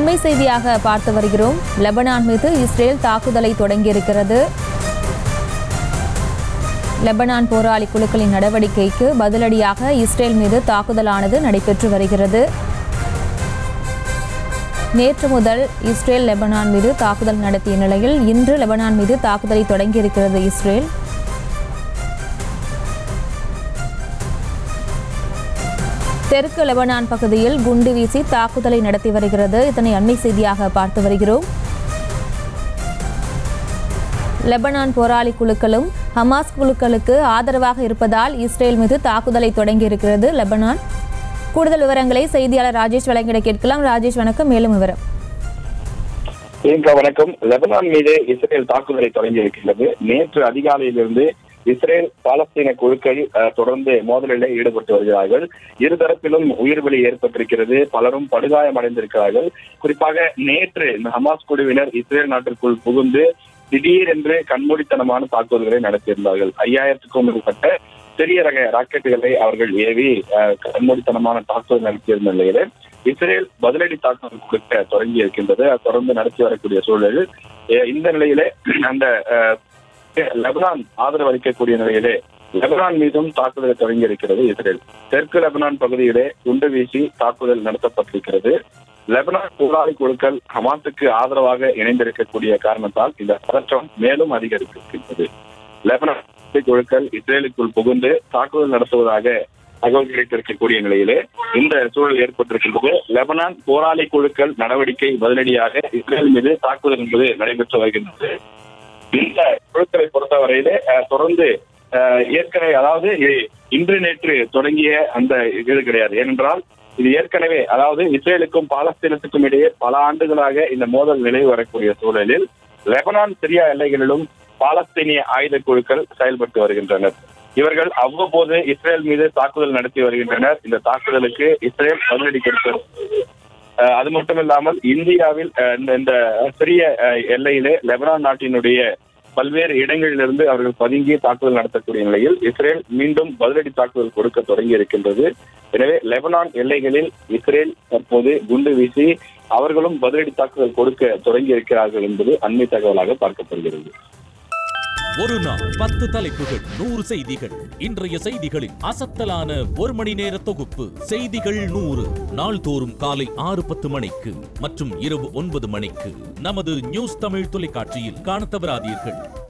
அண்மை செய்தியாக பார்த்து வருகிறோம் லெபனான் மீது இஸ்ரேல் தாக்குதலை தொடங்கியிருக்கிறது லெபனான் போராளி குழுக்களின் நடவடிக்கைக்கு பதிலடியாக இஸ்ரேல் மீது தாக்குதலானது நடைபெற்று வருகிறது நேற்று முதல் இஸ்ரேல் லெபனான் மீது தாக்குதல் நடத்திய நிலையில் இன்று லெபனான் மீது தாக்குதலை தொடங்கியிருக்கிறது இஸ்ரேல் தெற்கு லெபனான் பகுதியில் குண்டு வீசி தாக்குதலை நடத்தி வருகிறது இதனை அண்மை செய்தியாக பார்த்து வருகிறோம் லெபனான் போராளி குழுக்களும் ஹமாஸ் குழுக்களுக்கு ஆதரவாக இருப்பதால் இஸ்ரேல் மீது தாக்குதலை தொடங்கியிருக்கிறது லெபனான் கூடுதல் விவரங்களை செய்தியாளர் ராஜேஷ் வழங்கிட கேட்கலாம் ராஜேஷ் வணக்கம் மேலும் விவரம் பிரியங்கா வணக்கம் லெபனான் மீது இஸ்ரேல் தாக்குதலை தொடங்கி இருக்கின்றது நேற்று அதிகாலையிலிருந்து இஸ்ரேல் பாலஸ்தீன குழுக்கள் அஹ், தொடர்ந்து மோதலில் ஈடுபட்டு வருகிறார்கள் இருதரப்பிலும் உயிர்வலி ஏற்பட்டிருக்கிறது பலரும் படுகாயம் அடைந்திருக்கிறார்கள் குறிப்பாக நேற்று இந்த ஹமாஸ் குழுவினர் இஸ்ரேல் நாட்டிற்குள் புகுந்து திடீரென்று கண்மூடித்தனமான தாக்குதல்களை நடத்தியிருந்தார்கள் ஐயாயிரத்துக்கும் மேற்பட்ட பெரிய ரக ராக்கெட்டுகளை அவர்கள் ஏவி அஹ், கண்மூடித்தனமான தாக்குதல் நடத்தியிருந்த நிலையில இஸ்ரேல் பதிலடி தாக்குதல் கொடுக்க தொடங்கி இருக்கின்றது அது தொடர்ந்து நடத்தி வரக்கூடிய சூழலில் அஹ், இந்த நிலையிலே அந்த அஹ், லெபனான் ஆதரவு அளிக்கக்கூடிய நிலையிலே லெபனான் மீதும் தாக்குதலை தொடங்கி இருக்கிறது இஸ்ரேல் தெற்கு லெபனான் பகுதியிலே குண்டு வீசி தாக்குதல் நடத்தப்பட்டிருக்கிறது லெபனான் போராளி குழுக்கள் ஹமாஸுக்கு ஆதரவாக இணைந்திருக்கக்கூடிய காரணத்தால் இந்த பதற்றம் மேலும் அதிகரித்திருக்கின்றது லெபனான் குழுக்கள் இஸ்ரேலுக்குள் புகுந்து தாக்குதல் நடத்துவதாக தகவல் கிடைத்திருக்கக்கூடிய நிலையிலே இந்த சூழல் ஏற்பட்டிருக்கின்றது லெபனான் போராளி குழுக்கள் நடவடிக்கை பதிலடியாக இஸ்ரேல் மீது தாக்குதல் என்பது நடைபெற்று வருகின்றது இந்த குழுக்களை பொறுத்தவரையிலே அஹ், தொடர்ந்து அஹ், ஏற்கனவே அதாவது இ- இன்று நேற்று தொடங்கிய அந்த இது கிடையாது ஏனென்றால் இது ஏற்கனவே அதாவது இஸ்ரேலுக்கும் பாலஸ்தீனத்துக்கும் இடையே பல ஆண்டுகளாக இந்த மோதல் நிலை வரக்கூடிய சூழலில் லெபனான் சிரியா எல்லைகளிலும் பாலஸ்தீனிய ஆயுத குழுக்கள் செயல்பட்டு வருகின்றனர் இவர்கள் அவ்வப்போது இஸ்ரேல் மீது தாக்குதல் நடத்தி வருகின்றனர் இந்த தாக்குதலுக்கு இஸ்ரேல் பதிலடி கொடுத்தது அஹ் அது மட்டும் இல்லாமல் இந்தியாவில் அஹ், இந்த- இந்த சிறிய அஹ், எல்லையிலே லெபனான் நாட்டினுடைய பல்வேறு இடங்களிலிருந்து அவர்கள் பதுங்கி தாக்குதல் நடத்தக்கூடிய நிலையில் இஸ்ரேல் மீண்டும் பதிலடி தாக்குதல் கொடுக்க தொடங்கி இருக்கின்றது எனவே லெபனான் எல்லைகளில் இஸ்ரேல் தற்போது குண்டு வீசி அவர்களும் பதிலடி தாக்குதல் கொடுக்க தொடங்கி இருக்கிறார்கள் என்பது அண்மை தகவலாக பார்க்கப்படுகிறது ஒரு நாள் பத்து தலைப்புகள் நூறு செய்திகள் இன்றைய செய்திகளின் அசத்தலான ஒரு மணி நேர தொகுப்பு செய்திகள் நூறு நாள்தோறும் காலை ஆறு பத்து மணிக்கு மற்றும் இரவு ஒன்பது மணிக்கு நமது நியூஸ் தமிழ் தொலைக்காட்சியில் காணத் தவறாதீர்கள்